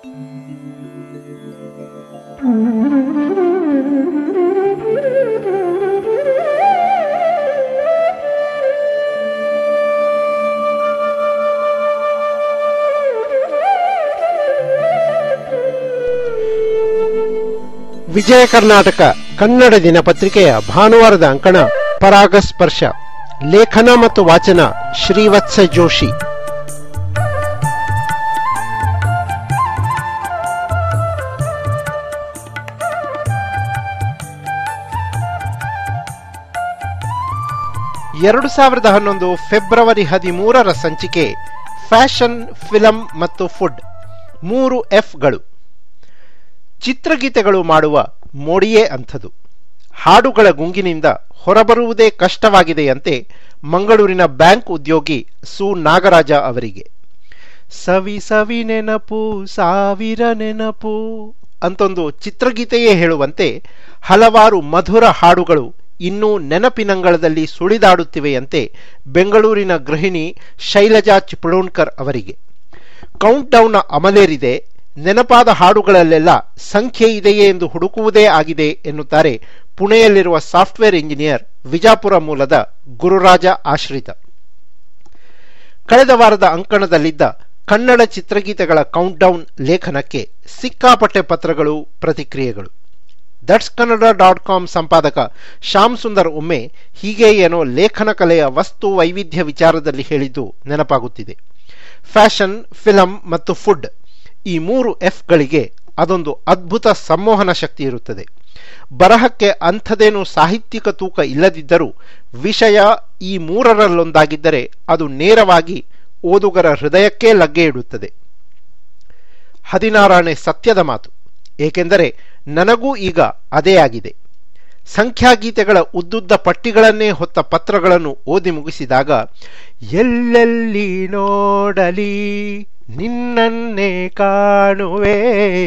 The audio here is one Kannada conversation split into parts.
ವಿಜಯ ಕರ್ನಾಟಕ ಕನ್ನಡ ದಿನಪತ್ರಿಕೆಯ ಭಾನುವಾರದ ಅಂಕಣ ಪರಾಗಸ್ಪರ್ಶ ಲೇಖನ ಮತ್ತು ವಾಚನ ಶ್ರೀವತ್ಸ ಜೋಶಿ ಎರಡು ಸಾವಿರದ ಹನ್ನೊಂದು ಫೆಬ್ರವರಿ ಹದಿಮೂರರ ಸಂಚಿಕೆ ಫ್ಯಾಷನ್ ಫಿಲಂ ಮತ್ತು ಫುಡ್ ಮೂರು ಎಫ್ಗಳು ಚಿತ್ರಗೀತೆಗಳು ಮಾಡುವ ಮೋಡಿಯೇ ಅಂಥದು ಹಾಡುಗಳ ಗುಂಗಿನಿಂದ ಹೊರಬರುವುದೇ ಕಷ್ಟವಾಗಿದೆಯಂತೆ ಮಂಗಳೂರಿನ ಬ್ಯಾಂಕ್ ಉದ್ಯೋಗಿ ಸು ನಾಗರಾಜ ಅವರಿಗೆ ಸವಿ ಸವಿ ನೆನಪು ಸಾವಿರ ನೆನಪು ಅಂತೊಂದು ಚಿತ್ರಗೀತೆಯೇ ಹೇಳುವಂತೆ ಹಲವಾರು ಮಧುರ ಹಾಡುಗಳು ಇನ್ನೂ ನೆನಪಿನಂಗಳದಲ್ಲಿ ಸುಳಿದಾಡುತ್ತಿವೆಯಂತೆ ಬೆಂಗಳೂರಿನ ಗೃಹಿಣಿ ಶೈಲಜಾ ಚಿಪಳೋಣ್ಕರ್ ಅವರಿಗೆ ಕೌಂಟ್ ಡೌನ್ನ ಅಮಲೇರಿದೆ ನೆನಪಾದ ಹಾಡುಗಳಲ್ಲೆಲ್ಲ ಸಂಖ್ಯೆ ಇದೆಯೇ ಎಂದು ಹುಡುಕುವುದೇ ಆಗಿದೆ ಎನ್ನುತ್ತಾರೆ ಪುಣೆಯಲ್ಲಿರುವ ಸಾಫ್ಟ್ವೇರ್ ಇಂಜಿನಿಯರ್ ವಿಜಾಪುರ ಮೂಲದ ಗುರುರಾಜ ಆಶ್ರಿತ ಕಳೆದ ವಾರದ ಅಂಕಣದಲ್ಲಿದ್ದ ಕನ್ನಡ ಚಿತ್ರಗೀತೆಗಳ ಕೌಂಟ್ ಡೌನ್ ಲೇಖನಕ್ಕೆ ಸಿಕ್ಕಾಪಟ್ಟೆ ಪತ್ರಗಳು ಪ್ರತಿಕ್ರಿಯೆಗಳು ದಟ್ಸ್ ಕನ್ನಡ ಡಾಟ್ ಕಾಮ್ ಸಂಪಾದಕ ಶ್ಯಾಮ್ ಸುಂದರ್ ಒಮ್ಮೆ ಹೀಗೆ ಏನೋ ಲೇಖನ ಕಲೆಯ ವಸ್ತು ವೈವಿಧ್ಯ ವಿಚಾರದಲ್ಲಿ ಹೇಳಿದ್ದು ನೆನಪಾಗುತ್ತಿದೆ ಫ್ಯಾಷನ್ ಫಿಲಂ ಮತ್ತು ಫುಡ್ ಈ ಮೂರು ಎಫ್ಗಳಿಗೆ ಅದೊಂದು ಅದ್ಭುತ ಸಂಮೋಹನ ಶಕ್ತಿ ಇರುತ್ತದೆ ಬರಹಕ್ಕೆ ಅಂಥದೇನು ಸಾಹಿತ್ಯಿಕ ತೂಕ ಇಲ್ಲದಿದ್ದರೂ ವಿಷಯ ಈ ಮೂರರಲ್ಲೊಂದಾಗಿದ್ದರೆ ಅದು ನೇರವಾಗಿ ಓದುಗರ ಹೃದಯಕ್ಕೇ ಲಗ್ಗೆ ಇಡುತ್ತದೆ ಹದಿನಾರನೇ ಸತ್ಯದ ಮಾತು ಏಕೆಂದರೆ ನನಗೂ ಈಗ ಅದೇ ಆಗಿದೆ ಸಂಖ್ಯಾಗೀತೆಗಳ ಉದ್ದುದ್ದ ಪಟ್ಟಿಗಳನ್ನೇ ಹೊತ್ತ ಪತ್ರಗಳನ್ನು ಓದಿ ಮುಗಿಸಿದಾಗ ಎಲ್ಲೆಲ್ಲಿ ನೋಡಲಿ ನಿನ್ನನ್ನೇ ಕಾಣುವೆ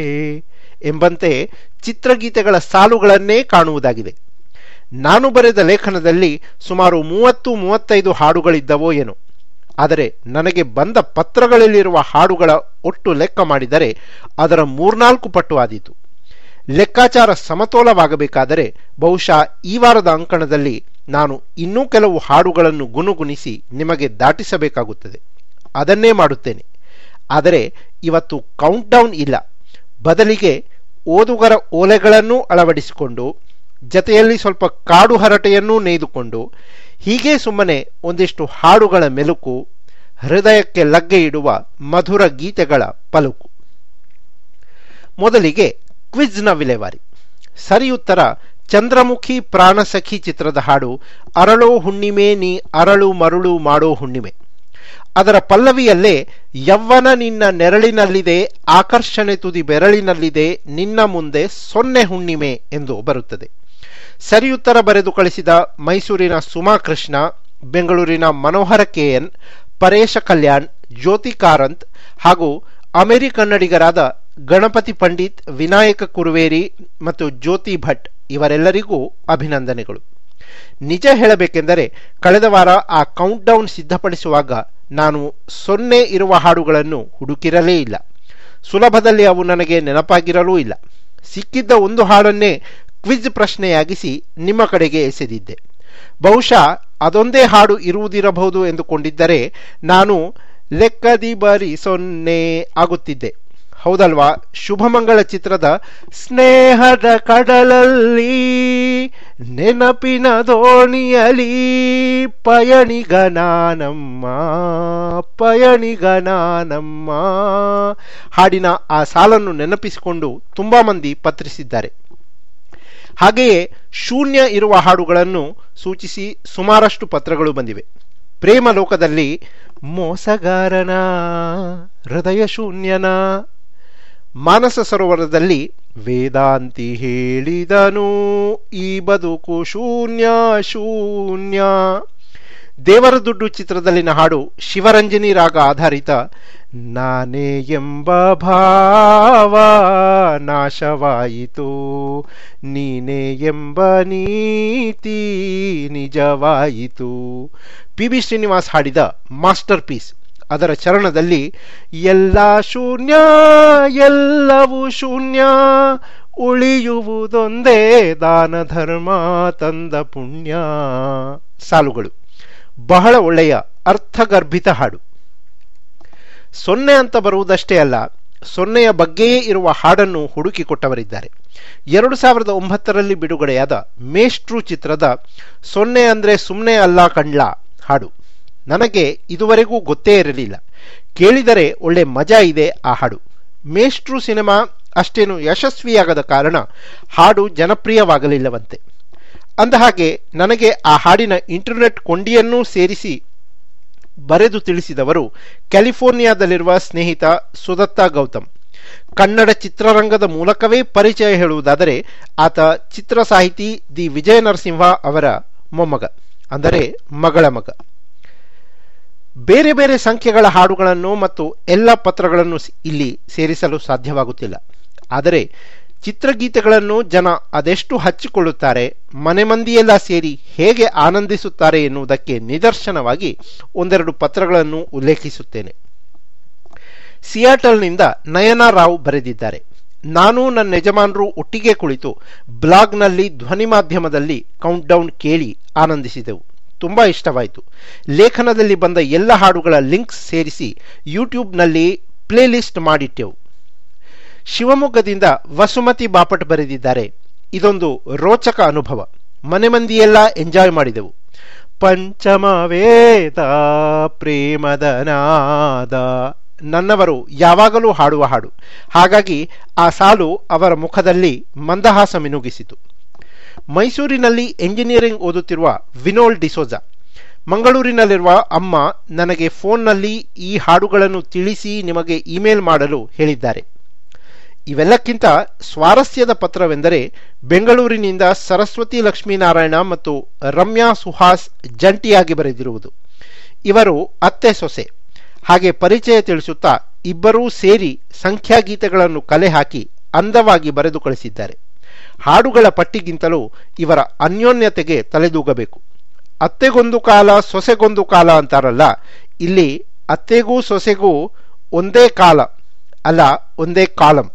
ಎಂಬಂತೆ ಚಿತ್ರಗೀತೆಗಳ ಸಾಲುಗಳನ್ನೇ ಕಾಣುವುದಾಗಿದೆ ನಾನು ಬರೆದ ಲೇಖನದಲ್ಲಿ ಸುಮಾರು ಮೂವತ್ತು ಮೂವತ್ತೈದು ಹಾಡುಗಳಿದ್ದವೋ ಏನೋ ಆದರೆ ನನಗೆ ಬಂದ ಪತ್ರಗಳಲ್ಲಿರುವ ಹಾಡುಗಳ ಒಟ್ಟು ಲೆಕ್ಕ ಮಾಡಿದರೆ ಅದರ ಮೂರ್ನಾಲ್ಕು ಪಟ್ಟು ಆದೀತು ಲೆಕ್ಕಾಚಾರ ಸಮತೋಲವಾಗಬೇಕಾದರೆ ಬಹುಶಃ ಈ ವಾರದ ಅಂಕಣದಲ್ಲಿ ನಾನು ಇನ್ನೂ ಕೆಲವು ಹಾಡುಗಳನ್ನು ಗುನುಗುಣಿಸಿ ನಿಮಗೆ ದಾಟಿಸಬೇಕಾಗುತ್ತದೆ ಅದನ್ನೇ ಮಾಡುತ್ತೇನೆ ಆದರೆ ಇವತ್ತು ಕೌಂಟ್ ಡೌನ್ ಇಲ್ಲ ಬದಲಿಗೆ ಓದುಗರ ಓಲೆಗಳನ್ನೂ ಅಳವಡಿಸಿಕೊಂಡು ಜತೆಯಲ್ಲಿ ಸ್ವಲ್ಪ ಕಾಡು ಹರಟೆಯನ್ನೂ ನೇಯ್ದುಕೊಂಡು ಹೀಗೆ ಸುಮ್ಮನೆ ಒಂದಿಷ್ಟು ಹಾಡುಗಳ ಮೆಲುಕು ಹೃದಯಕ್ಕೆ ಲಗ್ಗೆ ಇಡುವ ಮಧುರ ಗೀತೆಗಳ ಪಲುಕು ಮೊದಲಿಗೆ ಕ್ವಿಜ್ನ ವಿಲೇವಾರಿ ಸರಿಯುತ್ತರ ಚಂದ್ರಮುಖಿ ಪ್ರಾಣಸಖಿ ಚಿತ್ರದ ಹಾಡು ಅರಳೋ ಹುಣ್ಣಿಮೆ ನೀ ಅರಳು ಮರುಳು ಮಾಡೋ ಹುಣ್ಣಿಮೆ ಅದರ ಪಲ್ಲವಿಯಲ್ಲೇ ಯವ್ವನ ನಿನ್ನ ನೆರಳಿನಲ್ಲಿದೆ ಆಕರ್ಷಣೆ ತುದಿ ಬೆರಳಿನಲ್ಲಿದೆ ನಿನ್ನ ಮುಂದೆ ಸೊನ್ನೆ ಹುಣ್ಣಿಮೆ ಎಂದು ಬರುತ್ತದೆ ಸರಿಯುತ್ತರ ಬರೆದು ಕಳಿಸಿದ ಮೈಸೂರಿನ ಸುಮಾ ಕೃಷ್ಣ ಬೆಂಗಳೂರಿನ ಮನೋಹರ ಕೆಎನ್ ಪರೇಶ ಕಲ್ಯಾಣ್ ಜ್ಯೋತಿ ಕಾರಂತ್ ಹಾಗೂ ಅಮೆರಿ ಕನ್ನಡಿಗರಾದ ಗಣಪತಿ ಪಂಡಿತ್ ವಿನಾಯಕ ಕುರುವೇರಿ ಮತ್ತು ಜ್ಯೋತಿ ಭಟ್ ಇವರೆಲ್ಲರಿಗೂ ಅಭಿನಂದನೆಗಳು ನಿಜ ಹೇಳಬೇಕೆಂದರೆ ಕಳೆದ ವಾರ ಆ ಕೌಂಟ್ ಡೌನ್ ಸಿದ್ಧಪಡಿಸುವಾಗ ನಾನು ಸೊನ್ನೆ ಇರುವ ಹಾಡುಗಳನ್ನು ಹುಡುಕಿರಲೇ ಇಲ್ಲ ಸುಲಭದಲ್ಲಿ ಅವು ನನಗೆ ನೆನಪಾಗಿರಲೂ ಇಲ್ಲ ಸಿಕ್ಕಿದ್ದ ಒಂದು ಹಾಡನ್ನೇ ಕ್ವಿಜ್ ಪ್ರಶ್ನೆಯಾಗಿಸಿ ನಿಮ್ಮ ಕಡೆಗೆ ಎಸೆದಿದ್ದೆ ಬಹುಶಃ ಅದೊಂದೇ ಹಾಡು ಇರುವುದಿರಬಹುದು ಎಂದುಕೊಂಡಿದ್ದರೆ ನಾನು ಲೆಕ್ಕದಿ ಬರಿ ಸೊನ್ನೆ ಆಗುತ್ತಿದ್ದೆ ಹೌದಲ್ವಾ ಶುಭಮಂಗಳ ಚಿತ್ರದ ಸ್ನೇಹದ ಕಡಲಲ್ಲಿ ನೆನಪಿನ ದೋಣಿಯಲಿ ಪಯಣಿಗನಾನಮ್ಮ ಪಯಣಿಗನಾನಮ್ಮ ಹಾಡಿನ ಆ ಸಾಲನ್ನು ನೆನಪಿಸಿಕೊಂಡು ತುಂಬಾ ಮಂದಿ ಪತ್ರಿಸಿದ್ದಾರೆ ಹಾಗೆಯೇ ಶೂನ್ಯ ಇರುವ ಹಾಡುಗಳನ್ನು ಸೂಚಿಸಿ ಸುಮಾರಷ್ಟು ಪತ್ರಗಳು ಬಂದಿವೆ ಪ್ರೇಮ ಲೋಕದಲ್ಲಿ ಮೋಸಗಾರನ ಹೃದಯ ಶೂನ್ಯನ ಮಾನಸ ಸರೋವರದಲ್ಲಿ ವೇದಾಂತಿ ಹೇಳಿದನು ಈ ಬದುಕು ಶೂನ್ಯ ಶೂನ್ಯ ದೇವರ ದುಡ್ಡು ಚಿತ್ರದಲ್ಲಿನ ಹಾಡು ಶಿವರಂಜನಿ ರಾಗ ಆಧಾರಿತ ನಾನೇ ಎಂಬ ಭಾವ ನಾಶವಾಯಿತು ನೀನೇ ಎಂಬ ನೀತಿ ನಿಜವಾಯಿತು ಪಿ ಬಿ ಶ್ರೀನಿವಾಸ್ ಹಾಡಿದ ಮಾಸ್ಟರ್ ಪೀಸ್ ಅದರ ಚರಣದಲ್ಲಿ ಎಲ್ಲ ಶೂನ್ಯ ಎಲ್ಲವೂ ಶೂನ್ಯ ಉಳಿಯುವುದೊಂದೇ ದಾನ ಧರ್ಮ ತಂದ ಪುಣ್ಯ ಸಾಲುಗಳು ಬಹಳ ಒಳ್ಳೆಯ ಅರ್ಥಗರ್ಭಿತ ಹಾಡು ಸೊನ್ನೆ ಅಂತ ಬರುವುದಷ್ಟೇ ಅಲ್ಲ ಸೊನ್ನೆಯ ಬಗ್ಗೆಯೇ ಇರುವ ಹಾಡನ್ನು ಹುಡುಕಿಕೊಟ್ಟವರಿದ್ದಾರೆ ಎರಡು ಸಾವಿರದ ಒಂಬತ್ತರಲ್ಲಿ ಬಿಡುಗಡೆಯಾದ ಮೇಷ್ಟ್ರು ಚಿತ್ರದ ಸೊನ್ನೆ ಅಂದ್ರೆ ಸುಮ್ಮನೆ ಅಲ್ಲ ಕಂಡ್ಲ ಹಾಡು ನನಗೆ ಇದುವರೆಗೂ ಗೊತ್ತೇ ಇರಲಿಲ್ಲ ಕೇಳಿದರೆ ಒಳ್ಳೆ ಮಜಾ ಇದೆ ಆ ಹಾಡು ಮೇಷ್ಟ್ರು ಸಿನಿಮಾ ಅಷ್ಟೇನು ಯಶಸ್ವಿಯಾಗದ ಕಾರಣ ಹಾಡು ಜನಪ್ರಿಯವಾಗಲಿಲ್ಲವಂತೆ ಅಂದಹಾಗೆ ನನಗೆ ಆ ಹಾಡಿನ ಇಂಟರ್ನೆಟ್ ಕೊಂಡಿಯನ್ನೂ ಸೇರಿಸಿ ಬರೆದು ತಿಳಿಸಿದವರು ಕ್ಯಾಲಿಫೋರ್ನಿಯಾದಲ್ಲಿರುವ ಸ್ನೇಹಿತ ಸುದತ್ತ ಗೌತಮ್ ಕನ್ನಡ ಚಿತ್ರರಂಗದ ಮೂಲಕವೇ ಪರಿಚಯ ಹೇಳುವುದಾದರೆ ಆತ ಚಿತ್ರ ಸಾಹಿತಿ ದಿ ವಿಜಯ ನರಸಿಂಹ ಅವರ ಮೊಮ್ಮಗ ಅಂದರೆ ಮಗಳ ಮಗ ಬೇರೆ ಬೇರೆ ಸಂಖ್ಯೆಗಳ ಹಾಡುಗಳನ್ನು ಮತ್ತು ಎಲ್ಲ ಪತ್ರಗಳನ್ನು ಇಲ್ಲಿ ಸೇರಿಸಲು ಸಾಧ್ಯವಾಗುತ್ತಿಲ್ಲ ಆದರೆ ಚಿತ್ರಗೀತೆಗಳನ್ನು ಜನ ಅದೆಷ್ಟು ಹಚ್ಚಿಕೊಳ್ಳುತ್ತಾರೆ ಮನೆ ಮಂದಿಯೆಲ್ಲ ಸೇರಿ ಹೇಗೆ ಆನಂದಿಸುತ್ತಾರೆ ಎನ್ನುವುದಕ್ಕೆ ನಿದರ್ಶನವಾಗಿ ಒಂದೆರಡು ಪತ್ರಗಳನ್ನು ಉಲ್ಲೇಖಿಸುತ್ತೇನೆ ಸಿಯಾಟಲ್ನಿಂದ ನಯನಾ ರಾವ್ ಬರೆದಿದ್ದಾರೆ ನಾನು ನನ್ನ ಯಜಮಾನರು ಒಟ್ಟಿಗೆ ಕುಳಿತು ಬ್ಲಾಗ್ನಲ್ಲಿ ಧ್ವನಿ ಮಾಧ್ಯಮದಲ್ಲಿ ಕೌಂಟ್ಡೌನ್ ಕೇಳಿ ಆನಂದಿಸಿದೆವು ತುಂಬಾ ಇಷ್ಟವಾಯಿತು ಲೇಖನದಲ್ಲಿ ಬಂದ ಎಲ್ಲ ಹಾಡುಗಳ ಲಿಂಕ್ಸ್ ಸೇರಿಸಿ ಯೂಟ್ಯೂಬ್ನಲ್ಲಿ ಪ್ಲೇಲಿಸ್ಟ್ ಮಾಡಿಟ್ಟೆವು ಶಿವಮೊಗ್ಗದಿಂದ ವಸುಮತಿ ಬಾಪಟ್ ಬರೆದಿದ್ದಾರೆ ಇದೊಂದು ರೋಚಕ ಅನುಭವ ಮನೆ ಮಂದಿಯೆಲ್ಲ ಎಂಜಾಯ್ ಮಾಡಿದೆವು ಪಂಚಮ ವೇದ ಪ್ರೇಮದ ನಾದ ನನ್ನವರು ಯಾವಾಗಲೂ ಹಾಡುವ ಹಾಡು ಹಾಗಾಗಿ ಆ ಸಾಲು ಅವರ ಮುಖದಲ್ಲಿ ಮಂದಹಾಸ ಮಿನುಗಿಸಿತು ಮೈಸೂರಿನಲ್ಲಿ ಎಂಜಿನಿಯರಿಂಗ್ ಓದುತ್ತಿರುವ ವಿನೋಲ್ ಡಿಸೋಜಾ ಮಂಗಳೂರಿನಲ್ಲಿರುವ ಅಮ್ಮ ನನಗೆ ಫೋನ್ನಲ್ಲಿ ಈ ಹಾಡುಗಳನ್ನು ತಿಳಿಸಿ ನಿಮಗೆ ಇಮೇಲ್ ಮಾಡಲು ಹೇಳಿದ್ದಾರೆ ಇವೆಲ್ಲಕ್ಕಿಂತ ಸ್ವಾರಸ್ಯದ ಪತ್ರವೆಂದರೆ ಬೆಂಗಳೂರಿನಿಂದ ಸರಸ್ವತಿ ಲಕ್ಷ್ಮೀನಾರಾಯಣ ಮತ್ತು ರಮ್ಯಾ ಸುಹಾಸ್ ಜಂಟಿಯಾಗಿ ಬರೆದಿರುವುದು ಇವರು ಅತ್ತೆ ಸೊಸೆ ಹಾಗೆ ಪರಿಚಯ ತಿಳಿಸುತ್ತಾ ಇಬ್ಬರೂ ಸೇರಿ ಸಂಖ್ಯಾಗೀತೆಗಳನ್ನು ಕಲೆ ಹಾಕಿ ಅಂದವಾಗಿ ಬರೆದು ಕಳಿಸಿದ್ದಾರೆ ಹಾಡುಗಳ ಪಟ್ಟಿಗಿಂತಲೂ ಇವರ ಅನ್ಯೋನ್ಯತೆಗೆ ತಲೆದೂಗಬೇಕು ಅತ್ತೆಗೊಂದು ಕಾಲ ಸೊಸೆಗೊಂದು ಕಾಲ ಅಂತಾರಲ್ಲ ಇಲ್ಲಿ ಅತ್ತೆಗೂ ಸೊಸೆಗೂ ಒಂದೇ ಕಾಲ ಅಲ್ಲ ಒಂದೇ ಕಾಲಂ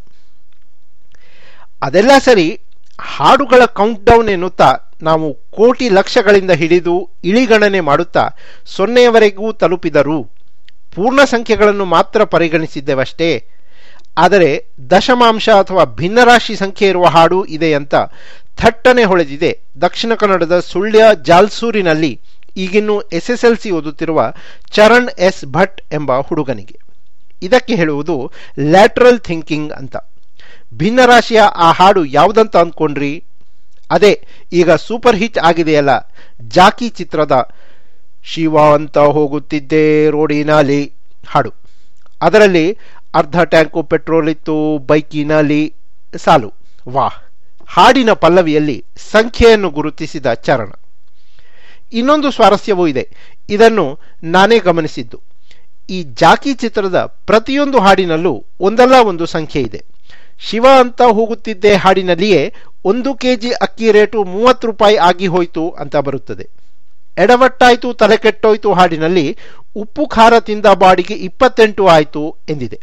ಅದೆಲ್ಲ ಸರಿ ಹಾಡುಗಳ ಕೌಂಟ್ಡೌನ್ ಎನ್ನುತ್ತಾ ನಾವು ಕೋಟಿ ಲಕ್ಷಗಳಿಂದ ಹಿಡಿದು ಇಳಿಗಣನೆ ಮಾಡುತ್ತಾ ಸೊನ್ನೆಯವರೆಗೂ ತಲುಪಿದರು ಪೂರ್ಣ ಸಂಖ್ಯೆಗಳನ್ನು ಮಾತ್ರ ಪರಿಗಣಿಸಿದ್ದೇವಷ್ಟೇ ಆದರೆ ದಶಮಾಂಶ ಅಥವಾ ಭಿನ್ನರಾಶಿ ಸಂಖ್ಯೆ ಇರುವ ಹಾಡು ಇದೆ ಅಂತ ಥಟ್ಟನೆ ಹೊಳೆದಿದೆ ದಕ್ಷಿಣ ಕನ್ನಡದ ಸುಳ್ಯ ಜಾಲ್ಸೂರಿನಲ್ಲಿ ಈಗಿನ್ನೂ ಎಸ್ಎಸ್ಎಲ್ಸಿ ಓದುತ್ತಿರುವ ಚರಣ್ ಎಸ್ ಭಟ್ ಎಂಬ ಹುಡುಗನಿಗೆ ಇದಕ್ಕೆ ಹೇಳುವುದು ಲ್ಯಾಟ್ರಲ್ ಥಿಂಕಿಂಗ್ ಅಂತ ಭಿನ್ನರಾಶಿಯ ಆ ಹಾಡು ಯಾವುದಂತ ಅಂದ್ಕೊಂಡ್ರಿ ಅದೇ ಈಗ ಸೂಪರ್ ಹಿಟ್ ಆಗಿದೆಯಲ್ಲ ಜಾಕಿ ಚಿತ್ರದ ಶಿವ ಅಂತ ಹೋಗುತ್ತಿದ್ದೆ ರೋಡಿನಲ್ಲಿ ಹಾಡು ಅದರಲ್ಲಿ ಅರ್ಧ ಟ್ಯಾಂಕು ಪೆಟ್ರೋಲ್ ಇತ್ತು ಬೈಕಿನಲ್ಲಿ ಸಾಲು ವಾಹ್ ಹಾಡಿನ ಪಲ್ಲವಿಯಲ್ಲಿ ಸಂಖ್ಯೆಯನ್ನು ಗುರುತಿಸಿದ ಚರಣ ಇನ್ನೊಂದು ಸ್ವಾರಸ್ಯವೂ ಇದೆ ಇದನ್ನು ನಾನೇ ಗಮನಿಸಿದ್ದು ಈ ಜಾಕಿ ಚಿತ್ರದ ಪ್ರತಿಯೊಂದು ಹಾಡಿನಲ್ಲೂ ಒಂದಲ್ಲ ಒಂದು ಸಂಖ್ಯೆ ಇದೆ ಶಿವ ಅಂತ ಹೋಗುತ್ತಿದ್ದೆ ಹಾಡಿನಲ್ಲಿಯೇ ಒಂದು ಕೆಜಿ ಅಕ್ಕಿ ರೇಟು ಮೂವತ್ತು ರೂಪಾಯಿ ಆಗಿ ಹೋಯಿತು ಅಂತ ಬರುತ್ತದೆ ಎಡವಟ್ಟಾಯ್ತು ತಲೆ ಕೆಟ್ಟೋಯ್ತು ಹಾಡಿನಲ್ಲಿ ಉಪ್ಪು ಖಾರ ತಿಂದ ಬಾಡಿಗೆ ಇಪ್ಪತ್ತೆಂಟು ಆಯಿತು ಎಂದಿದೆ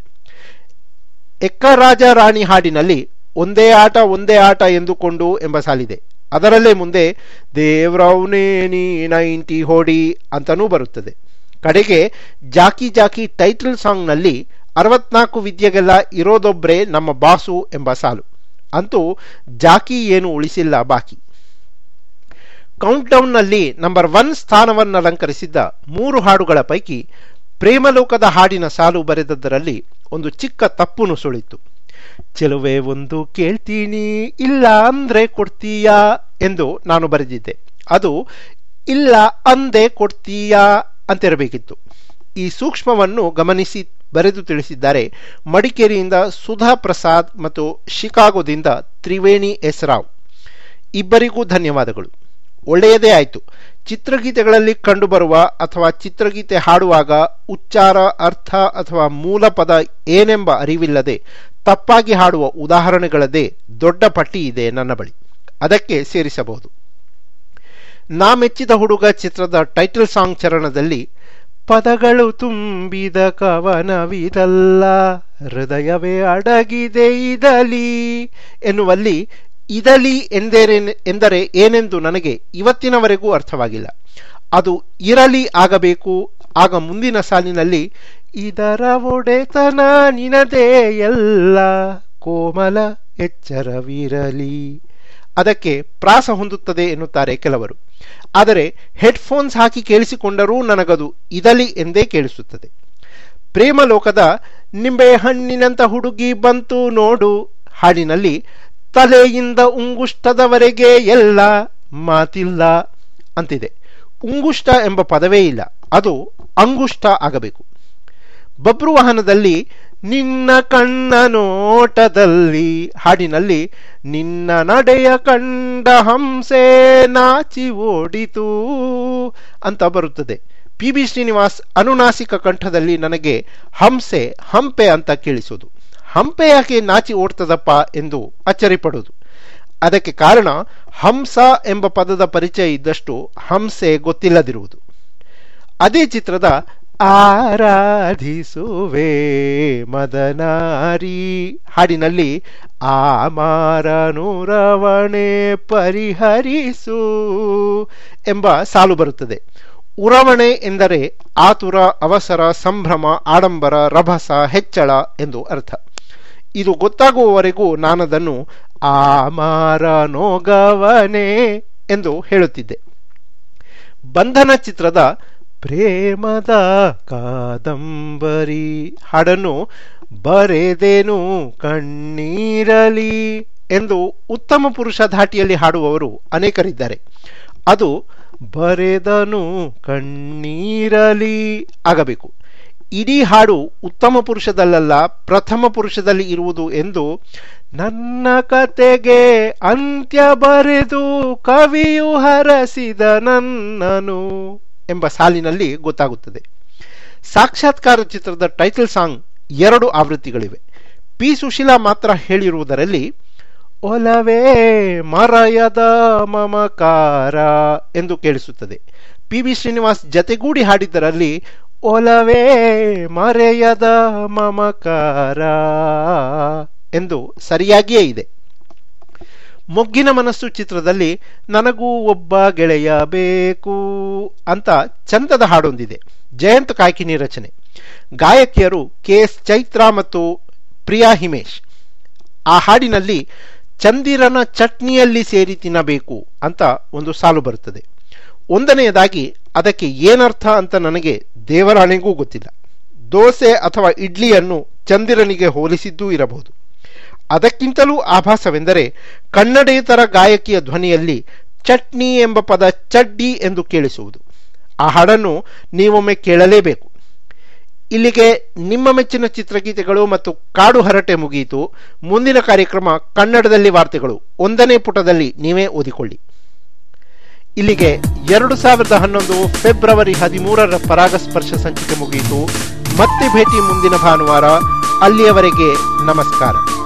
ಎಕ್ಕ ರಾಜ ರಾಣಿ ಹಾಡಿನಲ್ಲಿ ಒಂದೇ ಆಟ ಒಂದೇ ಆಟ ಎಂದುಕೊಂಡು ಎಂಬ ಸಾಲಿದೆ ಅದರಲ್ಲೇ ಮುಂದೆ ದೇವ್ರವ್ನೇ ನೀ ನೈಂಟಿ ಹೋಡಿ ಅಂತನೂ ಬರುತ್ತದೆ ಕಡೆಗೆ ಜಾಕಿ ಜಾಕಿ ಟೈಟಲ್ ಸಾಂಗ್ನಲ್ಲಿ ಅರವತ್ನಾಲ್ಕು ವಿದ್ಯೆಗೆಲ್ಲ ಇರೋದೊಬ್ರೆ ನಮ್ಮ ಬಾಸು ಎಂಬ ಸಾಲು ಅಂತೂ ಜಾಕಿ ಏನು ಉಳಿಸಿಲ್ಲ ಬಾಕಿ ಕೌಂಟ್ಡೌನ್ನಲ್ಲಿ ನಂಬರ್ ಒನ್ ಸ್ಥಾನವನ್ನಲಂಕರಿಸಿದ್ದ ಮೂರು ಹಾಡುಗಳ ಪೈಕಿ ಪ್ರೇಮಲೋಕದ ಹಾಡಿನ ಸಾಲು ಬರೆದದ್ದರಲ್ಲಿ ಒಂದು ಚಿಕ್ಕ ತಪ್ಪು ನುಸುಳಿತ್ತು ಚೆಲುವೆ ಒಂದು ಕೇಳ್ತೀನಿ ಇಲ್ಲ ಅಂದ್ರೆ ಕೊಡ್ತೀಯಾ ಎಂದು ನಾನು ಬರೆದಿದ್ದೆ ಅದು ಇಲ್ಲ ಅಂದೆ ಕೊಡ್ತೀಯಾ ಅಂತಿರಬೇಕಿತ್ತು ಈ ಸೂಕ್ಷ್ಮವನ್ನು ಗಮನಿಸಿ ಬರೆದು ತಿಳಿಸಿದ್ದಾರೆ ಮಡಿಕೇರಿಯಿಂದ ಸುಧಾ ಪ್ರಸಾದ್ ಮತ್ತು ಶಿಕಾಗೋದಿಂದ ತ್ರಿವೇಣಿ ಎಸ್ ರಾವ್ ಇಬ್ಬರಿಗೂ ಧನ್ಯವಾದಗಳು ಒಳ್ಳೆಯದೇ ಆಯಿತು ಚಿತ್ರಗೀತೆಗಳಲ್ಲಿ ಕಂಡುಬರುವ ಅಥವಾ ಚಿತ್ರಗೀತೆ ಹಾಡುವಾಗ ಉಚ್ಚಾರ ಅರ್ಥ ಅಥವಾ ಮೂಲ ಪದ ಏನೆಂಬ ಅರಿವಿಲ್ಲದೆ ತಪ್ಪಾಗಿ ಹಾಡುವ ಉದಾಹರಣೆಗಳದೇ ದೊಡ್ಡ ಪಟ್ಟಿ ಇದೆ ನನ್ನ ಬಳಿ ಅದಕ್ಕೆ ಸೇರಿಸಬಹುದು ನಾ ಮೆಚ್ಚಿದ ಹುಡುಗ ಚಿತ್ರದ ಟೈಟಲ್ ಸಾಂಗ್ ಚರಣದಲ್ಲಿ ಪದಗಳು ತುಂಬಿದ ಕವನವಿದಲ್ಲ ಹೃದಯವೇ ಅಡಗಿದೆ ಇದಲಿ ಎನ್ನುವಲ್ಲಿ ಇದಲಿ ಎಂದರೆ ಎಂದರೆ ಏನೆಂದು ನನಗೆ ಇವತ್ತಿನವರೆಗೂ ಅರ್ಥವಾಗಿಲ್ಲ ಅದು ಇರಲಿ ಆಗಬೇಕು ಆಗ ಮುಂದಿನ ಸಾಲಿನಲ್ಲಿ ಇದರ ಒಡೆತನ ನಿನದೇ ಎಲ್ಲ ಕೋಮಲ ಎಚ್ಚರವಿರಲಿ ಅದಕ್ಕೆ ಪ್ರಾಸ ಹೊಂದುತ್ತದೆ ಎನ್ನುತ್ತಾರೆ ಕೆಲವರು ಆದರೆ ಹೆಡ್ಫೋನ್ಸ್ ಹಾಕಿ ಕೇಳಿಸಿಕೊಂಡರೂ ನನಗದು ಇದಲಿ ಎಂದೇ ಕೇಳಿಸುತ್ತದೆ ಪ್ರೇಮಲೋಕದ ನಿಂಬೆ ಹಣ್ಣಿನಂತ ಹುಡುಗಿ ಬಂತು ನೋಡು ಹಾಡಿನಲ್ಲಿ ತಲೆಯಿಂದ ಉಂಗುಷ್ಟದವರೆಗೆ ಎಲ್ಲ ಮಾತಿಲ್ಲ ಅಂತಿದೆ ಉಂಗುಷ್ಟ ಎಂಬ ಪದವೇ ಇಲ್ಲ ಅದು ಅಂಗುಷ್ಟ ಆಗಬೇಕು ಬಬ್ರು ವಾಹನದಲ್ಲಿ ನಿನ್ನ ಕಣ್ಣ ನೋಟದಲ್ಲಿ ಹಾಡಿನಲ್ಲಿ ನಿನ್ನ ನಡೆಯ ಕಂಡ ಹಂಸೆ ನಾಚಿ ಓಡಿತು ಅಂತ ಬರುತ್ತದೆ ಪಿ ಬಿ ಶ್ರೀನಿವಾಸ್ ಅನುನಾಸಿಕ ಕಂಠದಲ್ಲಿ ನನಗೆ ಹಂಸೆ ಹಂಪೆ ಅಂತ ಕೇಳಿಸೋದು ಹಂಪೆ ಯಾಕೆ ನಾಚಿ ಓಡ್ತದಪ್ಪ ಎಂದು ಅಚ್ಚರಿಪಡುವುದು ಅದಕ್ಕೆ ಕಾರಣ ಹಂಸ ಎಂಬ ಪದದ ಪರಿಚಯ ಇದ್ದಷ್ಟು ಹಂಸೆ ಗೊತ್ತಿಲ್ಲದಿರುವುದು ಅದೇ ಚಿತ್ರದ ಆರಾಧಿಸುವೆ ಮದನಾರಿ ಹಾಡಿನಲ್ಲಿ ಆ ಮಾರನುರವಣೆ ಪರಿಹರಿಸು ಎಂಬ ಸಾಲು ಬರುತ್ತದೆ ಉರವಣೆ ಎಂದರೆ ಆತುರ ಅವಸರ ಸಂಭ್ರಮ ಆಡಂಬರ ರಭಸ ಹೆಚ್ಚಳ ಎಂದು ಅರ್ಥ ಇದು ಗೊತ್ತಾಗುವವರೆಗೂ ನಾನದನ್ನು ಆ ಮಾರನೋಗವನೆ ಎಂದು ಹೇಳುತ್ತಿದ್ದೆ ಬಂಧನ ಚಿತ್ರದ ಪ್ರೇಮದ ಕಾದಂಬರಿ ಹಾಡನ್ನು ಬರೆದೇನು ಕಣ್ಣೀರಲಿ ಎಂದು ಉತ್ತಮ ಪುರುಷ ಧಾಟಿಯಲ್ಲಿ ಹಾಡುವವರು ಅನೇಕರಿದ್ದಾರೆ ಅದು ಬರೆದನು ಕಣ್ಣೀರಲಿ ಆಗಬೇಕು ಇಡೀ ಹಾಡು ಉತ್ತಮ ಪುರುಷದಲ್ಲ ಪ್ರಥಮ ಪುರುಷದಲ್ಲಿ ಇರುವುದು ಎಂದು ನನ್ನ ಕತೆಗೆ ಅಂತ್ಯ ಬರೆದು ಕವಿಯು ಹರಸಿದ ನನ್ನನು ಎಂಬ ಸಾಲಿನಲ್ಲಿ ಗೊತ್ತಾಗುತ್ತದೆ ಸಾಕ್ಷಾತ್ಕಾರ ಚಿತ್ರದ ಟೈಟಲ್ ಸಾಂಗ್ ಎರಡು ಆವೃತ್ತಿಗಳಿವೆ ಪಿ ಸುಶೀಲಾ ಮಾತ್ರ ಹೇಳಿರುವುದರಲ್ಲಿ ಒಲವೇ ಮರಯದ ಮಮಕಾರ ಎಂದು ಕೇಳಿಸುತ್ತದೆ ಪಿ ಬಿ ಶ್ರೀನಿವಾಸ್ ಜತೆಗೂಡಿ ಹಾಡಿದ್ದರಲ್ಲಿ ಒಲವೇ ಮರೆಯದ ಮಮಕಾರ ಎಂದು ಸರಿಯಾಗಿಯೇ ಇದೆ ಮೊಗ್ಗಿನ ಮನಸ್ಸು ಚಿತ್ರದಲ್ಲಿ ನನಗೂ ಒಬ್ಬ ಗೆಳೆಯ ಬೇಕು ಅಂತ ಚಂದದ ಹಾಡೊಂದಿದೆ ಜಯಂತ್ ಕಾಯ್ಕಿನಿ ರಚನೆ ಗಾಯಕಿಯರು ಕೆ ಎಸ್ ಚೈತ್ರ ಮತ್ತು ಪ್ರಿಯಾ ಹಿಮೇಶ್ ಆ ಹಾಡಿನಲ್ಲಿ ಚಂದಿರನ ಚಟ್ನಿಯಲ್ಲಿ ಸೇರಿ ತಿನ್ನಬೇಕು ಅಂತ ಒಂದು ಸಾಲು ಬರುತ್ತದೆ ಒಂದನೆಯದಾಗಿ ಅದಕ್ಕೆ ಏನರ್ಥ ಅಂತ ನನಗೆ ದೇವರಾಣೆಗೂ ಗೊತ್ತಿಲ್ಲ ದೋಸೆ ಅಥವಾ ಇಡ್ಲಿಯನ್ನು ಚಂದಿರನಿಗೆ ಹೋಲಿಸಿದ್ದೂ ಇರಬಹುದು ಅದಕ್ಕಿಂತಲೂ ಆಭಾಸವೆಂದರೆ ಕನ್ನಡೇತರ ಗಾಯಕಿಯ ಧ್ವನಿಯಲ್ಲಿ ಚಟ್ನಿ ಎಂಬ ಪದ ಚಡ್ಡಿ ಎಂದು ಕೇಳಿಸುವುದು ಆ ಹಾಡನ್ನು ನೀವೊಮ್ಮೆ ಕೇಳಲೇಬೇಕು ಇಲ್ಲಿಗೆ ನಿಮ್ಮ ಮೆಚ್ಚಿನ ಚಿತ್ರಗೀತೆಗಳು ಮತ್ತು ಕಾಡು ಹರಟೆ ಮುಗಿಯಿತು ಮುಂದಿನ ಕಾರ್ಯಕ್ರಮ ಕನ್ನಡದಲ್ಲಿ ವಾರ್ತೆಗಳು ಒಂದನೇ ಪುಟದಲ್ಲಿ ನೀವೇ ಓದಿಕೊಳ್ಳಿ ಇಲ್ಲಿಗೆ ಎರಡು ಸಾವಿರದ ಹನ್ನೊಂದು ಫೆಬ್ರವರಿ ಹದಿಮೂರರ ಪರಾಗಸ್ಪರ್ಶ ಸಂಚಿಕೆ ಮುಗಿಯಿತು ಮತ್ತೆ ಭೇಟಿ ಮುಂದಿನ ಭಾನುವಾರ ಅಲ್ಲಿಯವರೆಗೆ ನಮಸ್ಕಾರ